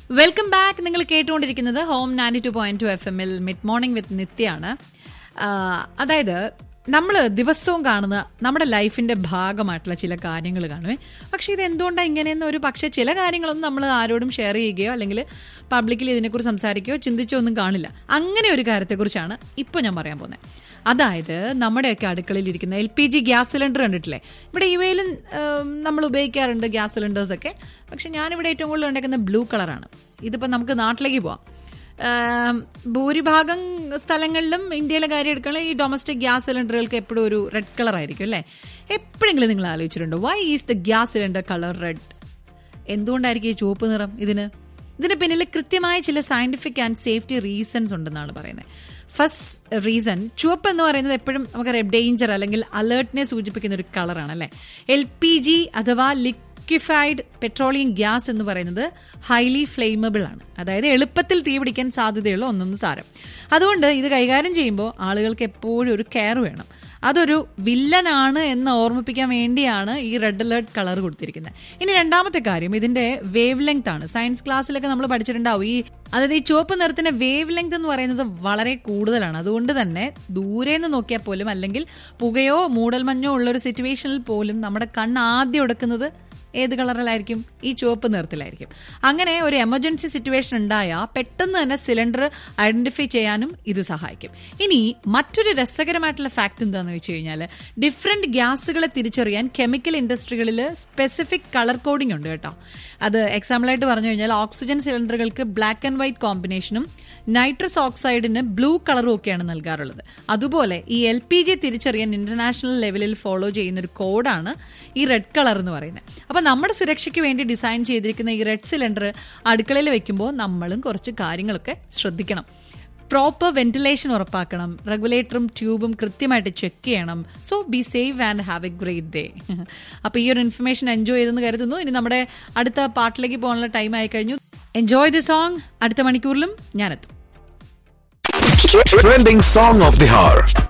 Welcome back നിങ്ങൾ കേട്ടുകൊണ്ടിരിക്കുന്നത് home ninety two point two F എമ്മിൽ മിഡ് മോർണിംഗ് വിത്ത് നിത്യാണ് ആ, അതായത് നമ്മൾ ദിവസവും കാണുന്ന നമ്മുടെ ലൈഫിന്റെ ഭാഗമായിട്ടുള്ള ചില കാര്യങ്ങൾ കാണുമേ പക്ഷെ ഇത് എന്തുകൊണ്ടാണ് ഇങ്ങനെയെന്ന് ഒരു പക്ഷേ ചില കാര്യങ്ങളൊന്നും നമ്മൾ ആരോടും ഷെയർ ചെയ്യുകയോ അല്ലെങ്കിൽ പബ്ലിക്കിൽ ഇതിനെക്കുറിച്ച് സംസാരിക്കുകയോ ചിന്തിച്ചോ ഒന്നും കാണില്ല അങ്ങനെ ഒരു കാര്യത്തെക്കുറിച്ചാണ് ഇപ്പോൾ ഞാൻ പറയാൻ പോകുന്നത് അതായത് നമ്മുടെയൊക്കെ അടുക്കളയിൽ ഇരിക്കുന്ന L P G gas cylinder കണ്ടിട്ടില്ലേ ഇവിടെ യു എയിലും നമ്മൾ ഉപയോഗിക്കാറുണ്ട് ഗ്യാസ് സിലിണ്ടേഴ്സ് ഒക്കെ പക്ഷെ ഞാനിവിടെ ഏറ്റവും കൂടുതൽ ഉണ്ടാക്കുന്ന ബ്ലൂ കളറാണ് ഇതിപ്പോൾ നമുക്ക് നാട്ടിലേക്ക് പോവാം ആം, ഭൂരിഭാഗം സ്ഥലങ്ങളിലും ഇന്ത്യയിലെ കാര്യം എടുക്കുകയാണെങ്കിൽ ഈ ഡൊമസ്റ്റിക് ഗ്യാസ് സിലിണ്ടറുകൾക്ക് എപ്പോഴും ഒരു റെഡ് കളർ ആയിരിക്കും അല്ലേ എപ്പോഴെങ്കിലും നിങ്ങൾ ആലോചിച്ചിട്ടുണ്ടോ why is the gas cylinder colour red എന്തുകൊണ്ടായിരിക്കും ഈ ചുവപ്പ് നിറം ഇതിന് ഇതിന് പിന്നിൽ കൃത്യമായ ചില സയന്റിഫിക് ആൻഡ് സേഫ്റ്റി റീസൺസ് ഉണ്ടെന്നാണ് പറയുന്നത് ഫസ്റ്റ് റീസൺ ചുവപ്പ് എന്ന് പറയുന്നത് എപ്പോഴും നമുക്കറിയാം ഡേഞ്ചർ അല്ലെങ്കിൽ അലേർട്ടിനെ സൂചിപ്പിക്കുന്ന ഒരു കളറാണ് അല്ലേ എൽ പി ജി അഥവാ ലിക്വിഫൈഡ് പെട്രോളിയം ഗ്യാസ് എന്ന് പറയുന്നത് ഹൈലി ഫ്ലെയിമബിൾ ആണ് അതായത് എളുപ്പത്തിൽ തീപിടിക്കാൻ സാധ്യതയുള്ള ഒന്നൊന്ന് സാരം അതുകൊണ്ട് ഇത് കൈകാര്യം ചെയ്യുമ്പോൾ ആളുകൾക്ക് എപ്പോഴും ഒരു കെയർ വേണം അതൊരു വില്ലനാണ് എന്ന് ഓർമ്മിപ്പിക്കാൻ വേണ്ടിയാണ് ഈ റെഡ് അലേർട്ട് കളർ കൊടുത്തിരിക്കുന്നത് ഇനി രണ്ടാമത്തെ കാര്യം ഇതിന്റെ വേവ് ലെങ്ത് ആണ് സയൻസ് ക്ലാസ്സിലൊക്കെ നമ്മൾ പഠിച്ചിട്ടുണ്ടാവും ഈ അതായത് ഈ ചുവപ്പ് നിറത്തിന്റെ വേവ് ലെങ്ത് എന്ന് പറയുന്നത് വളരെ കൂടുതലാണ് അതുകൊണ്ട് തന്നെ ദൂരെ നിന്ന് നോക്കിയാൽ പോലും അല്ലെങ്കിൽ പുകയോ മൂടൽമഞ്ഞോ ഉള്ള ഒരു സിറ്റുവേഷനിൽ പോലും നമ്മുടെ കണ്ണ് ആദ്യം എടുക്കുന്നത് ഏത് കളറിലായിരിക്കും ഈ ചുവപ്പ് നിറത്തിലായിരിക്കും അങ്ങനെ ഒരു എമർജൻസി സിറ്റുവേഷൻ ഉണ്ടായാൽ പെട്ടെന്ന് തന്നെ സിലിണ്ടർ ഐഡന്റിഫൈ ചെയ്യാനും ഇത് സഹായിക്കും ഇനി മറ്റൊരു രസകരമായിട്ടുള്ള ഫാക്ട് എന്താണെന്ന് വെച്ച് കഴിഞ്ഞാൽ ഡിഫറെന്റ് ഗ്യാസുകളെ തിരിച്ചറിയാൻ കെമിക്കൽ ഇൻഡസ്ട്രികളിൽ സ്പെസിഫിക് കളർ കോഡിംഗ് ഉണ്ട് കേട്ടോ അത് എക്സാമ്പിളായിട്ട് പറഞ്ഞു കഴിഞ്ഞാൽ ഓക്സിജൻ സിലിണ്ടറുകൾക്ക് ബ്ലാക്ക് ആൻഡ് വൈറ്റ് കോമ്പിനേഷനും നൈട്രസ് ഓക്സൈഡിന് ബ്ലൂ കളറും ഒക്കെയാണ് നൽകാറുള്ളത് അതുപോലെ ഈ എൽ പി ജി തിരിച്ചറിയാൻ ഇന്റർനാഷണൽ ലെവലിൽ ഫോളോ ചെയ്യുന്ന ഒരു കോഡാണ് ഈ റെഡ് കളർ എന്ന് പറയുന്നത് അപ്പൊ നമ്മുടെ സുരക്ഷയ്ക്ക് വേണ്ടി ഡിസൈൻ ചെയ്തിരിക്കുന്ന ഈ റെഡ് സിലിണ്ടർ അടുക്കളയിൽ വെക്കുമ്പോൾ നമ്മളും കുറച്ച് കാര്യങ്ങളൊക്കെ ശ്രദ്ധിക്കണം പ്രോപ്പർ വെന്റിലേഷൻ ഉറപ്പാക്കണം റെഗുലേറ്ററും ട്യൂബും കൃത്യമായിട്ട് ചെക്ക് ചെയ്യണം so be safe and have a great day അപ്പോൾ ഈ ഒരു ഇൻഫർമേഷൻ എൻജോയ് ചെയ്തെന്ന് കരുതുന്നു ഇനി നമ്മുടെ അടുത്ത പാട്ടിലേക്ക് പോകാനുള്ള ടൈം ആയി കഴിഞ്ഞു എൻജോയ് ദി സോങ് അടുത്ത മണിക്കൂറിലും ഞാനെത്തും Trending song of the hour.